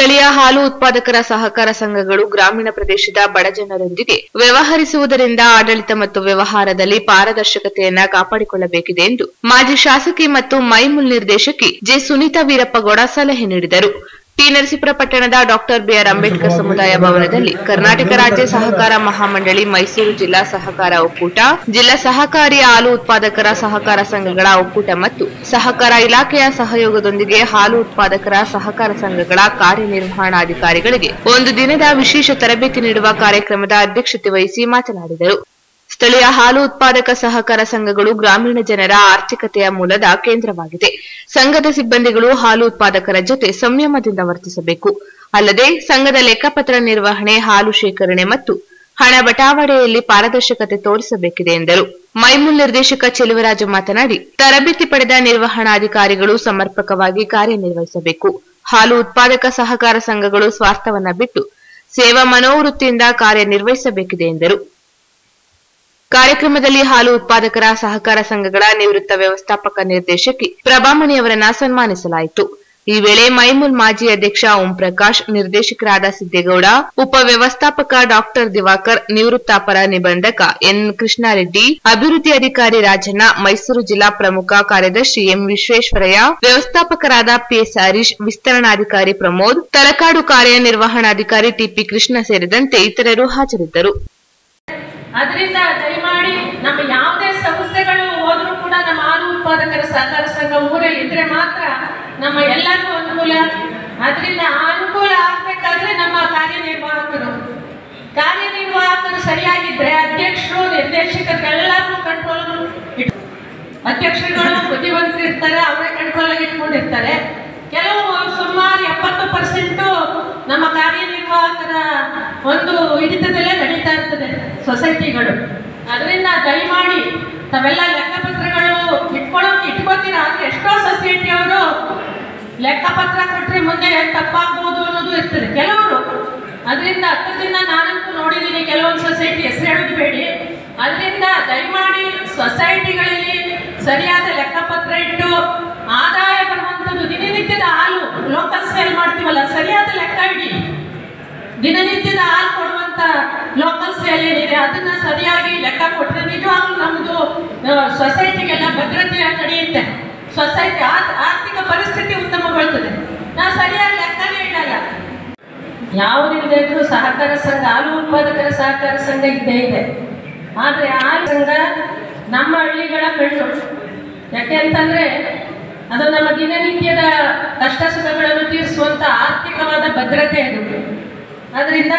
ಸ್ಥಳೀಯ ಹಾಲು ಉತ್ಪಾದಕರ ಸಹಕಾರ ಸಂಘಗಳು ಗ್ರಾಮೀಣ ಪ್ರದೇಶದ ಬಡಜನರೊಂದಿಗೆ ವ್ಯವಹರಿಸುವುದರಿಂದ ಆಡಳಿತ ಮತ್ತು ವ್ಯವಹಾರದಲ್ಲಿ ಪಾರದರ್ಶಕತೆಯನ್ನ ಕಾಪಾಡಿಕೊಳ್ಳಬೇಕಿದೆ ಎಂದು ಮಾಜಿ ಶಾಸಕಿ ಮತ್ತು ಮೈಮುಲ್ ನಿರ್ದೇಶಕಿ ಜೆ ಸುನೀತಾ ವೀರಪ್ಪಗೌಡ ಸಲಹೆ ನೀಡಿದರು ಟಿ ನರಸೀಪುರ ಪಟ್ಟಣದ ಡಾಕ್ಟರ್ ಬಿಆರ್ ಅಂಬೇಡ್ಕರ್ ಸಮುದಾಯ ಭವನದಲ್ಲಿ ಕರ್ನಾಟಕ ರಾಜ್ಯ ಸಹಕಾರ ಮಹಾಮಂಡಳಿ ಮೈಸೂರು ಜಿಲ್ಲಾ ಸಹಕಾರ ಒಕ್ಕೂಟ ಜಿಲ್ಲಾ ಸಹಕಾರಿ ಹಾಲು ಉತ್ಪಾದಕರ ಸಹಕಾರ ಸಂಘಗಳ ಒಕ್ಕೂಟ ಮತ್ತು ಸಹಕಾರ ಇಲಾಖೆಯ ಸಹಯೋಗದೊಂದಿಗೆ ಹಾಲು ಉತ್ಪಾದಕರ ಸಹಕಾರ ಸಂಘಗಳ ಕಾರ್ಯನಿರ್ವಹಣಾಧಿಕಾರಿಗಳಿಗೆ ಒಂದು ದಿನದ ವಿಶೇಷ ತರಬೇತಿ ನೀಡುವ ಕಾರ್ಯಕ್ರಮದ ಅಧ್ಯಕ್ಷತೆ ವಹಿಸಿ ಮಾತನಾಡಿದರು ಸ್ಥಳೀಯ ಹಾಲು ಉತ್ಪಾದಕ ಸಹಕಾರ ಸಂಘಗಳು ಗ್ರಾಮೀಣ ಜನರ ಆರ್ಥಿಕತೆಯ ಮೂಲದ ಕೇಂದ್ರವಾಗಿದೆ ಸಂಘದ ಸಿಬ್ಬಂದಿಗಳು ಹಾಲು ಉತ್ಪಾದಕರ ಜೊತೆ ಸಂಯಮದಿಂದ ವರ್ತಿಸಬೇಕು ಅಲ್ಲದೆ ಸಂಘದ ಲೆಕ್ಕಪತ್ರ ನಿರ್ವಹಣೆ ಹಾಲು ಶೇಖರಣೆ ಮತ್ತು ಹಣ ಬಟಾವಣೆಯಲ್ಲಿ ಪಾರದರ್ಶಕತೆ ತೋರಿಸಬೇಕಿದೆ ಎಂದರು ಮೈಮೂಲ್ ನಿರ್ದೇಶಕ ಚೆಲುವರಾಜು ಮಾತನಾಡಿ ತರಬೇತಿ ಪಡೆದ ನಿರ್ವಹಣಾಧಿಕಾರಿಗಳು ಸಮರ್ಪಕವಾಗಿ ಕಾರ್ಯನಿರ್ವಹಿಸಬೇಕು ಹಾಲು ಉತ್ಪಾದಕ ಸಹಕಾರ ಸಂಘಗಳು ಸ್ವಾರ್ಥವನ್ನ ಬಿಟ್ಟು ಸೇವಾ ಮನೋವೃತ್ತಿಯಿಂದ ಕಾರ್ಯನಿರ್ವಹಿಸಬೇಕಿದೆ ಎಂದರು ಕಾರ್ಯಕ್ರಮದಲ್ಲಿ ಹಾಲು ಉತ್ಪಾದಕರ ಸಹಕಾರ ಸಂಘಗಳ ನಿವೃತ್ತ ವ್ಯವಸ್ಥಾಪಕ ನಿರ್ದೇಶಕಿ ಪ್ರಭಾಮಣಿ ಅವರನ್ನ ಸನ್ಮಾನಿಸಲಾಯಿತು ಈ ವೇಳೆ ಮೈಮೂಲ್ ಮಾಜಿ ಅಧ್ಯಕ್ಷ ಓಂ ಪ್ರಕಾಶ್ ನಿರ್ದೇಶಕರಾದ ಸಿದ್ದೇಗೌಡ ಉಪ ವ್ಯವಸ್ಥಾಪಕ ಡಾಕ್ಟರ್ ದಿವಾಕರ್ ನಿವೃತ್ತ ಅಪರ ನಿಬಂಧಕ ಎನ್ ಕೃಷ್ಣಾರೆಡ್ಡಿ ಅಭಿವೃದ್ಧಿ ಅಧಿಕಾರಿ ರಾಜಣ್ಣ ಮೈಸೂರು ಜಿಲ್ಲಾ ಪ್ರಮುಖ ಕಾರ್ಯದರ್ಶಿ ಎಂ ವಿಶ್ವೇಶ್ವರಯ್ಯ ವ್ಯವಸ್ಥಾಪಕರಾದ ಪಿಎಸ್ ಹರೀಶ್ ವಿಸ್ತರಣಾಧಿಕಾರಿ ಪ್ರಮೋದ್ ತಲಕಾಡು ಕಾರ್ಯನಿರ್ವಹಣಾಧಿಕಾರಿ ಟಿಪಿ ಕೃಷ್ಣ ಸೇರಿದಂತೆ ಇತರರು ಹಾಜರಿದ್ದರು ಅದರಿಂದ ದಯಮಾಡಿ ನಮ್ಮ ಯಾವುದೇ ಸಂಸ್ಥೆಗಳು ಹೋದ್ರೂ ಕೂಡ ನಮ್ಮ ಹಾಲು ಉತ್ಪಾದಕರ ಸಹಕಾರ ಸಂಘ ಊರಲ್ಲಿ ಇದ್ರೆ ಮಾತ್ರ ನಮ್ಮ ಎಲ್ಲರಿಗೂ ಅನುಕೂಲ ಅದರಿಂದ ಆ ಅನುಕೂಲ ಆಗ್ಬೇಕಾದ್ರೆ ನಮ್ಮ ಕಾರ್ಯನಿರ್ವಾಹಕರು ಕಾರ್ಯನಿರ್ವಾಹಕರು ಸರಿಯಾಗಿದ್ರೆ ಅಧ್ಯಕ್ಷರು ನಿರ್ದೇಶಕರಿಗೆಲ್ಲರೂ ಕಂಟ್ರೋಲ್ ಅಧ್ಯಕ್ಷರುಗಳು ಬುದ್ಧಿವಂತರು ಇರ್ತಾರೆ ಅವರೇ ಕಂಟ್ರೋಲ್ ಇಟ್ಕೊಂಡಿರ್ತಾರೆ ಕೆಲವು ಸುಮಾರು ಎಪ್ಪತ್ತು ಪರ್ಸೆಂಟು ನಮ್ಮ ಕಾರ್ಯನಿರ್ವಾಹಕರ ಒಂದು ಹಿಡಿತದಲ್ಲೇ ನಡೀತಾ ಇರ್ತದೆ ಸೊಸೈಟಿಗಳು ಅದರಿಂದ ದಯಮಾಡಿ ತಾವೆಲ್ಲ ಲೆಕ್ಕಪತ್ರಗಳು ಇಟ್ಕೊಳ್ಳೋಕೆ ಇಟ್ಕೋತೀರಾ ಅಂದ್ರೆ ಎಷ್ಟೋ ಸೊಸೈಟಿಯವರು ಲೆಕ್ಕಪತ್ರ ಕೊಟ್ಟರೆ ಮುಂದೆ ತಪ್ಪಾಗ್ಬೋದು ಅನ್ನೋದು ಇರ್ತದೆ ಕೆಲವರು ಅದರಿಂದ ಹತ್ತು ದಿನ ನಾನಂತೂ ನೋಡಿದ್ದೀನಿ ಕೆಲವೊಂದು ಸೊಸೈಟಿ ಹೆಸರು ಹೇಳೋದು ಬೇಡಿ ಅದರಿಂದ ದಯಮಾಡಿ ಸೊಸೈಟಿಗಳಲ್ಲಿ ಸರಿಯಾದ ಲೆಕ್ಕಪತ್ರ ಇಟ್ಟು ಆದಾಯ ಬರುವಂಥದ್ದು ದಿನನಿತ್ಯದ ಹಾಲು ಲೋಕಲ್ ಸೇಲ್ ಮಾಡ್ತೀವಲ್ಲ ಸರಿಯಾದ ಲೆಕ್ಕ ಇಡಿ ದಿನನಿತ್ಯದ ಹಾಲು ಕೊಡುವಂತ ಲೋಕಲ್ ಸೇಲ್ ಏನಿದೆ ಅದನ್ನ ಸರಿಯಾಗಿ ಲೆಕ್ಕ ಕೊಟ್ಟರೆ ನಿಜವಾಗ್ಲೂ ನಮ್ಮದು ಸೊಸೈಟಿಗೆಲ್ಲ ಭದ್ರತೆ ನಡೆಯುತ್ತೆ ಸೊಸೈಟಿ ಆರ್ಥಿಕ ಪರಿಸ್ಥಿತಿ ಉತ್ತಮಗೊಳ್ತದೆ ನಾವು ಸರಿಯಾಗಿ ಲೆಕ್ಕನೇ ಇಡಲ್ಲ ಯಾವುದಿಲ್ಲದೆ ಇದ್ರೂ ಸಹಕಾರ ಸಂಘ ಹಾಲು ಉತ್ಪಾದಕರ ಸಹಕಾರ ಸಂಘ ಇದ್ದೇ ಇದೆ ಆದರೆ ಹಾಲು ಸಂಘ ನಮ್ಮ ಹಳ್ಳಿಗಳ ಕಣ್ಣು ಯಾಕೆ ಅಂತಂದ್ರೆ ಅದು ನಮ್ಮ ದಿನನಿತ್ಯದ ಕಷ್ಟ ಸುಖಗಳನ್ನು ತೀರಿಸುವಂತ ಆರ್ಥಿಕವಾದ ಭದ್ರತೆ ಅದು ಅದರಿಂದ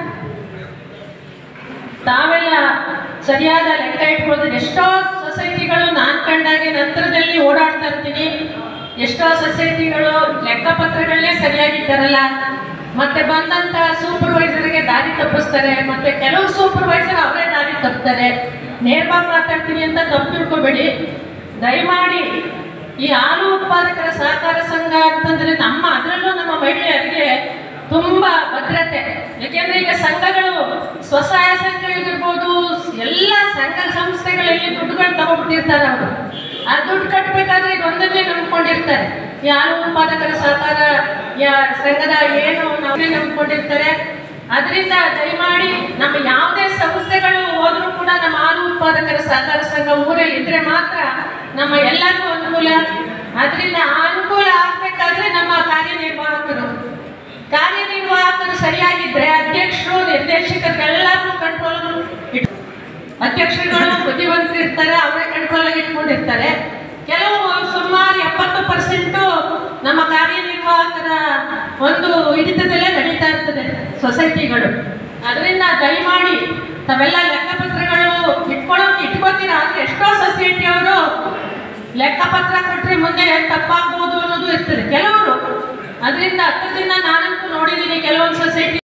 ತಾವೆಲ್ಲ ಸರಿಯಾದ ಲೆಕ್ಕ ಇಟ್ಕೊಳ್ಳೋದು ಎಷ್ಟೋ ಸೊಸೈಟಿಗಳು ನಾನು ಕಂಡಾಗೆ ನಂತರದಲ್ಲಿ ಓಡಾಡ್ತಾ ಇರ್ತೀನಿ ಎಷ್ಟೋ ಸೊಸೈಟಿಗಳು ಲೆಕ್ಕಪತ್ರಗಳನ್ನೇ ಸರಿಯಾಗಿ ತರಲ್ಲ ಮತ್ತೆ ಬಂದಂತ ಸೂಪರ್ವೈಸರ್ಗೆ ದಾರಿ ತಪ್ಪಿಸ್ತಾರೆ ಮತ್ತೆ ಕೆಲವು ಸೂಪರ್ವೈಸರ್ ಅವರೇ ದಾರಿ ತಪ್ತಾರೆ ನೇರವಾಗಿ ಮಾತಾಡ್ತೀನಿ ಅಂತ ತಪ್ಪು ತಿಳ್ಕೊಬೇಡಿ ದಯಮಾಡಿ ಈ ಹಾಲು ಉತ್ಪಾದಕರ ಸಹಕಾರ ಸಂಘ ಅಂತಂದ್ರೆ ನಮ್ಮ ಅದರಲ್ಲೂ ನಮ್ಮ ಮಹಿಳೆಯರಿಗೆ ತುಂಬಾ ಭದ್ರತೆ ಯಾಕೆಂದ್ರೆ ಈಗ ಸಂಘಗಳು ಸ್ವಸಹಾಯ ಸಂಘಗಳಿರ್ಬೋದು ಎಲ್ಲ ಸಂಘ ಸಂಸ್ಥೆಗಳಲ್ಲಿ ದುಡ್ಡುಗಳು ತಗೊಂಡ್ಬಿಟ್ಟಿರ್ತಾರೆ ಅವರು ಆ ದುಡ್ಡು ಕಟ್ಟಬೇಕಾದ್ರೆ ಇದೊಂದನ್ನೇ ನಂಬ್ಕೊಂಡಿರ್ತಾರೆ ಈ ಹಾಲು ಉತ್ಪಾದಕರ ಸಹಕಾರ ಯಾ- ಸಂಘದ ಏನು ನಾವೇ ನಂಬ್ಕೊಂಡಿರ್ತಾರೆ ಅದರಿಂದ ದಯಮಾಡಿ ನಮ್ಮ ಯಾವುದೇ ಸಂಸ್ಥೆಗಳು ಹೋದ್ರೂ ಕೂಡ ನಮ್ಮ ಹಾಲು ಉತ್ಪಾದಕರ ಸಹಕಾರ ಸಂಘ ಊರಲ್ಲಿ ಇದ್ರೆ ಮಾತ್ರ ನಮ್ಮ ಎಲ್ಲರಿಗೂ ಅನುಕೂಲ ಅದರಿಂದ ಆ ಅನುಕೂಲ ಆಗ್ಬೇಕಾದ್ರೆ ನಮ್ಮ ಕಾರ್ಯನಿರ್ವಾಹಕರು ಕಾರ್ಯನಿರ್ವಾಹಕರು ಸರಿಯಾಗಿದ್ರೆ ಅಧ್ಯಕ್ಷರು ನಿರ್ದೇಶಕರಿಗೆಲ್ಲರೂ ಕಂಟ್ರೋಲ್ ಅಧ್ಯಕ್ಷರುಗಳು ಬುದ್ಧಿವಂತರು ಇರ್ತಾರೆ ಅವರೇ ಕಂಟ್ರೋಲ್ ಇಟ್ಕೊಂಡಿರ್ತಾರೆ ಕೆಲವು ಸುಮಾರು ಎಪ್ಪತ್ತು ಪರ್ಸೆಂಟು ನಮ್ಮ ಕಾರ್ಯನಿರ್ವಾಹಕರ ಒಂದು ಹಿಡಿತದಲ್ಲೇ ನಡೀತಾ ಇರ್ತದೆ ಸೊಸೈಟಿಗಳು ಅದರಿಂದ ದಯಮಾಡಿ ತಾವೆಲ್ಲ ಲೆಕ್ಕಪತ್ರಗಳು ಇಟ್ಕೊಳ್ಳೋಕೆ ಇಟ್ಕೋತೀರಾ ಅಂದ್ರೆ ಎಷ್ಟೋ ಸೊಸೈಟಿಯವರು ಲೆಕ್ಕಪತ್ರ ಕೊಟ್ಟರೆ ಮುಂದೆ ತಪ್ಪಾಗ್ಬೋದು ಅನ್ನೋದು ಇರ್ತದೆ ಕೆಲವರು ಅದರಿಂದ ಹತ್ತು ದಿನ ನಾನಂತೂ ನೋಡಿದ್ದೀನಿ ಕೆಲವೊಂದು ಸೊಸೈಟಿ